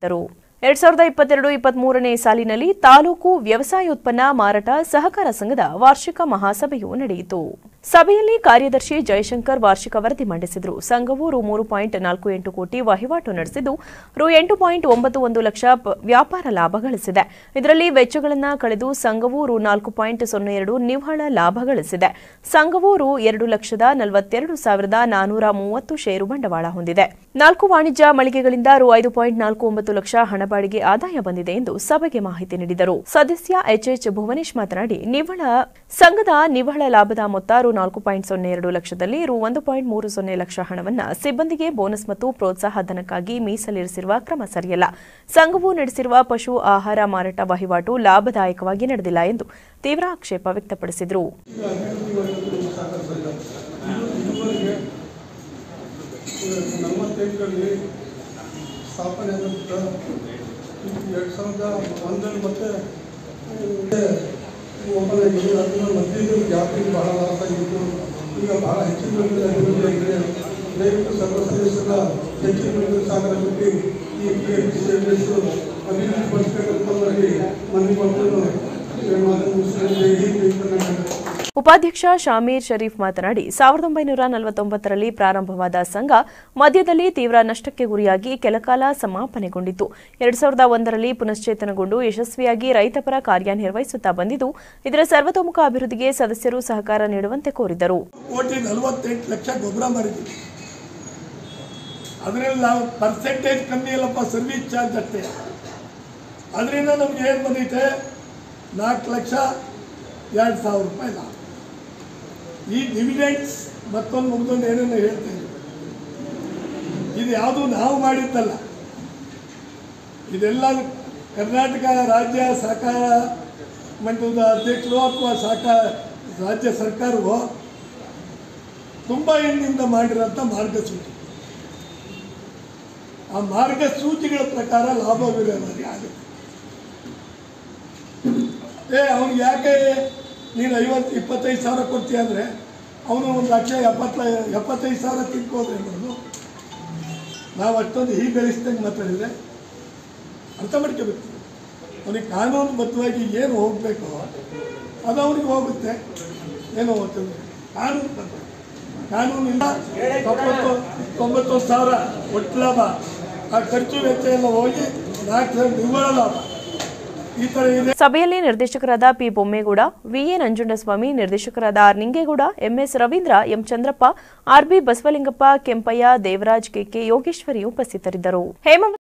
ರು ಎರಡ್ ಸಾವಿರದ ಇಪ್ಪತ್ತೆರಡು ಇಪ್ಪತ್ಮೂರನೇ ಸಾಲಿನಲ್ಲಿ ತಾಲೂಕು ವ್ಯವಸಾಯೋತ್ಪನ್ನ ಮಾರಾಟ ಸಹಕಾರ ಸಂಘದ ವಾರ್ಷಿಕ ಮಹಾಸಭೆಯು ನಡೆಯಿತು ಸಭೆಯಲ್ಲಿ ಕಾರ್ಯದರ್ಶಿ ಜಯಶಂಕರ್ ವಾರ್ಷಿಕ ವರದಿ ಮಂಡಿಸಿದರು ಸಂಘವು ರು ಮೂರು ಪಾಯಿಂಟ್ ನಾಲ್ಕು ಎಂಟು ಕೋಟಿ ವಹಿವಾಟು ನಡೆಸಿದ್ದು ರು ಎಂಟು ಪಾಯಿಂಟ್ ಒಂಬತ್ತು ಒಂದು ಲಕ್ಷ ಪ- ವ್ಯಾಪಾರ ಲಾಭ ಗಳಿಸಿದೆ ಇದರಲ್ಲಿ ವೆಚ್ಚಗಳನ್ನು ಕಳೆದು ಸಂಘವು ರು ನಾಲ್ಕು ಪಾಯಿಂಟ್ ಸೊನ್ನೆ ಎರಡು ನಿವ್ವಳ ಲಾಭ ಗಳಿಸಿದೆ ಸಂಘವು ರು ಎರಡು ಲಕ್ಷದ ನಲವತ್ತೆರಡು ಸಾವಿರದ ನಾನೂರ ಮೂವತ್ತು ಷೇರು ಬಂಡವಾಳ ಹೊಂದಿದೆ ನಾಲ್ಕು ವಾಣಿಜ್ಯ ಮಳಿಗೆಗಳಿಂದ ರು ಐದು ಪಾಯಿಂಟ್ ನಾಲ್ಕು ಒಂಬತ್ತು ಲಕ್ಷ ಹಣ ಬಾಡಿಗೆ ಆದಾಯ ಬಂದಿದೆ ಎಂದು ಸಭೆಗೆ ಮಾಹಿತಿ ನೀಡಿದರು ಸದಸ್ಯ ಎಚ್ಎಚ್ ಭುವನೇಶ್ ಮಾತನಾಡಿ ನಿವ್ವಳ ಸಂಘದ ನಿವ್ವಳ ಲಾಭದ ಮೊತ್ತ ರು ನಾಲ್ಕು ಪಾಯಿಂಟ್ ಸೊನ್ನೆ ಎರಡು ಲಕ್ಷದಲ್ಲಿ ರು ಒಂದು ಪಾಯಿಂಟ್ ಮೂರು ಸೊನ್ನೆ ಲಕ್ಷ ಹಣವನ್ನ ಸಿಬ್ಬಂದಿಗೆ ಬೋನಸ್ ಮತ್ತು ಪ್ರೋತ್ಸಾಹ ಧನಕ್ಕಾಗಿ ಮೀಸಲಿರಿಸಿರುವ ಕ್ರಮ ಸರಿಯಲ್ಲ ಸಂಘವು ನಡೆಸಿರುವ ಪಶು ಆಹಾರ ಮಾರಾಟ ವಹಿವಾಟು ಲಾಭದಾಯಕವಾಗಿ ನಡೆದಿಲ್ಲ ಎಂದು ತೀವ್ರ ಆಕ್ಷೇಪ ವ್ಯಕ್ತಪಡಿಸಿದರು ಈಗ ಅಭಿವೃದ್ಧಿ ವಲಯದಲ್ಲಿ ಸಹಕಾರ ಸಂಘ ಇದು ಇದುವರೆಗೆ ನಲವತ್ತೆಂಟರಲ್ಲಿ ಸ್ಥಾಪನೆ ಆದಂಥ ಎರಡು ಸಾವಿರದ ಒಂದರಲ್ಲಿ ಮತ್ತೆ ಓಪನ್ ಆಗಿದೆ ಅದನ್ನ ಮಧ್ಯದ ಗ್ಯಾಪಿಗೆ ಭಾಳ ಲಾಸ್ ಆಗಿತ್ತು ಈಗ ಭಾಳ ಹೆಚ್ಚಿನ ಮಟ್ಟದ ಅಭಿವೃದ್ಧಿ ಆಗಿದೆ ದಯವಿಟ್ಟು ಸರ್ವ ಸದಸ್ಯರ ಹೆಚ್ಚಿನ ಮಟ್ಟದ ಸಹಕಾರ ಕೊಟ್ಟು ಈ ಪಿ ಎಫ್ ಸಿ ಅಭಿವೃದ್ಧಿ ಪಡಿಸಬೇಕಂತವರಿಗೆ ಮನವಿ ಮಾಡ್ಕೊಂಡು ಮಾತನ್ನು ಮುಗಿಸಿದ್ರೆ ಹೀಗೆ ಕರ್ನಾಟಕ ಉಪಾಧ್ಯಕ್ಷ ಶಾಮೀರ್ ಶರೀಫ್ ಮಾತನಾಡಿ ಸಾವಿರದ ಒಂಬೈನೂರ ನಲವತ್ತೊಂಬತ್ತರಲ್ಲಿ ಪ್ರಾರಂಭವಾದ ಸಂಘ ಮಧ್ಯದಲ್ಲಿ ತೀವ್ರ ನಷ್ಟಕ್ಕೆ ಗುರಿಯಾಗಿ ಕೆಲಕಾಲ ಸಮಾಪನೆಗೊಂಡಿತ್ತು ಎರಡ್ ಸಾವಿರದ ಒಂದರಲ್ಲಿ ಪುನಶ್ಚೇತನಗೊಂಡು ಯಶಸ್ವಿಯಾಗಿ ರೈತಪರ ಕಾರ್ಯನಿರ್ವಹಿಸುತ್ತಾ ಬಂದಿದ್ದು ಇದರ ಸರ್ವತೋಮುಖ ಅಭಿವೃದ್ಧಿಗೆ ಸದಸ್ಯರು ಸಹಕಾರ ನೀಡುವಂತೆ ಕೋರಿದರು ಕೋಟಿ ನಲವತ್ತೆಂಟು ಲಕ್ಷ ಗೊಬ್ಬರ ಮಾರಿದ್ದೀವಿ ಅದರಲ್ಲಿ ನಾವು ಪರ್ಸೆಂಟೇಜ್ ಕಮ್ಮಿ ಇಲ್ಲಪ್ಪ ಸರ್ವಿಸ್ ಚಾರ್ಜ್ ಅಷ್ಟೇ ಅದರಿಂದ ನಮ್ಗೆ ಏನು ಬಂದೈತೆ ನಾಲ್ಕು ಲಕ್ಷ ಎರಡು ಸಾವಿರ ರೂಪಾಯಿ ಲಾಭ ಈ ಡಿವಿಡೆಂಡ್ಸ್ ಮತ್ತೊಂದು ಮುಗ್ದೊಂದು ಏನೇನೋ ಹೇಳ್ತೀನಿ ಇದು ಯಾವುದು ನಾವು ಮಾಡಿದ್ದಲ್ಲ ಇದೆಲ್ಲ ಕರ್ನಾಟಕ ರಾಜ್ಯ ಸಹಕಾರ ಮಂಡಲದ ಅಧ್ಯಕ್ಷರು ಅಥವಾ ಸಹಕಾರ ರಾಜ್ಯ ಸರ್ಕಾರವು ತುಂಬ ಹಿಂದಿಂದ ಮಾಡಿರೋಂಥ ಮಾರ್ಗಸೂಚಿ ಆ ಮಾರ್ಗಸೂಚಿಗಳ ಪ್ರಕಾರ ಲಾಭ ವಿರೋಧಿ ಆಗುತ್ತೆ ಏ ಅವ್ನಿಗೆ ಯಾಕೆ ನೀನು ಐವತ್ತು ಇಪ್ಪತ್ತೈದು ಸಾವಿರ ಕೊಡ್ತೀಯ ಅಂದರೆ ಅವನು ಒಂದು ಲಕ್ಷ ಎಪ್ಪತ್ತ ಎಪ್ಪತ್ತೈದು ಸಾವಿರ ತಿನ್ಕೋದ್ರೆ ಮಾಡೋದು ನಾವು ಅಷ್ಟೊಂದು ಹೀಗೆ ಗಳಿಸ್ದಂಗೆ ಮಾತಾಡಿದರೆ ಅರ್ಥ ಮಾಡ್ಕೋಬೇಕು ಅವನಿಗೆ ಕಾನೂನುಬದ್ಧವಾಗಿ ಏನು ಹೋಗಬೇಕು ಅದು ಅವನಿಗೆ ಹೋಗುತ್ತೆ ಏನು ಹೋಗ್ತದೆ ಕಾನೂನು ಬದ್ಧ ಕಾನೂನಿಂದ ತೊಂಬತ್ತು ತೊಂಬತ್ತೊಂದು ಸಾವಿರ ಒಟ್ಟು ಲಾಭ ಆ ಖರ್ಚು ವೆಚ್ಚ ಎಲ್ಲ ಹೋಗಿ ನಾಲ್ಕು ಸಾವಿರ ನಿವ್ವಳ ಲಾಭ ಈ ಥರ ಇದೆ ಸಭೆಯಲ್ಲಿ ನಿರ್ದೇಶಕರಾದ ಪಿ ಬೊಮ್ಮೇಗೌಡ ವಿಎ ನಂಜುಂಡಸ್ವಾಮಿ ನಿರ್ದೇಶಕರಾದ R Ningegowda M S Ravindra M Chandrappa R B Basavalingappa Kempaiah Devaraj K K Yogeshwari ಉಪಸ್ಥಿತರಿದ್ದರು ಹೇಮ